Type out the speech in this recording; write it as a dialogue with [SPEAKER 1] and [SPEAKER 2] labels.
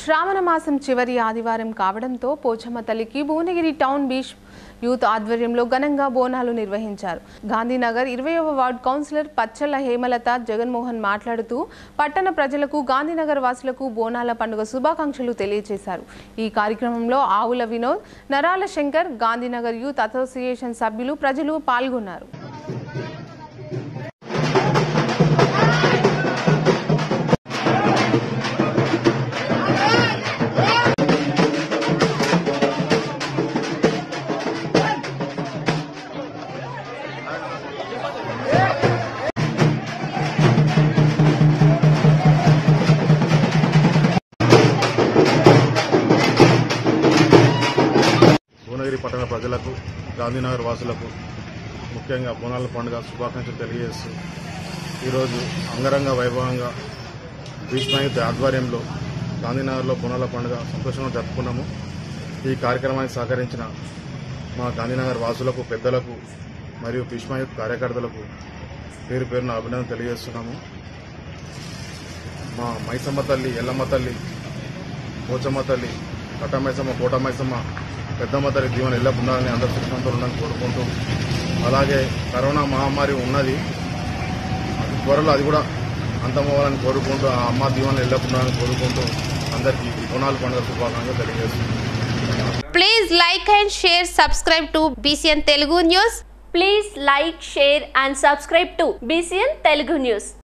[SPEAKER 1] శ్రావణ మాసం చివరి ఆదివారం కావడంతో పోచమ్మ తల్లికి భువనగిరి టౌన్ బీచ్ యూత్ ఆధ్వర్యంలో ఘనంగా బోనాలు నిర్వహించారు గాంధీనగర్ ఇరవైవ వార్డ్ కౌన్సిలర్ పచ్చల హేమలత జగన్మోహన్ మాట్లాడుతూ పట్టణ ప్రజలకు గాంధీనగర్ వాసులకు బోనాల పండుగ శుభాకాంక్షలు తెలియజేశారు ఈ కార్యక్రమంలో ఆవుల వినోద్ నరాల శంకర్ గాంధీనగర్ యూత్ అసోసియేషన్ సభ్యులు ప్రజలు పాల్గొన్నారు
[SPEAKER 2] భువనగిరి పట్టణ ప్రజలకు గాంధీనగర్ వాసులకు ముఖ్యంగా బోనాల పండుగ శుభాకాంక్షలు తెలియజేస్తూ ఈరోజు అంగరంగ వైభవంగా భీష్మయుద్ధ ఆధ్వర్యంలో గాంధీనగర్లో బోనాల పండుగ సంతోషంగా జరుపుకున్నాము ఈ కార్యక్రమానికి సహకరించిన మా గాంధీనగర్ వాసులకు పెద్దలకు మరియు భీష్మయుద్ధ కార్యకర్తలకు పేరు పేరున అభినందన తెలియజేస్తున్నాము మా మైసమ్మ తల్లి ఎల్లమ్మ తల్లి పోచమ్మ తల్లి కట్టమైసమ్మ కోటమైసమ్మ పెద్దమ్మ తల్లి దీవెన ఎల్లప్పుడు ఉండాలని అందరూ సుఖంతో ఉండాలని కోరుకుంటూ అలాగే కరోనా మహమ్మారి ఉన్నది అది త్వరలో అది కూడా అంతమవ్వాలని కోరుకుంటూ ఆ అమ్మ దీవెన ఎల్లప్పుడు ఉండాలని కోరుకుంటూ అందరికీ బోనాలు పండుగ శుభాకాంక్షలు తెలియజేస్తున్నాను
[SPEAKER 3] Please like and share, subscribe to BCN Telugu News.
[SPEAKER 4] Please like, share and subscribe to BCN Telugu News.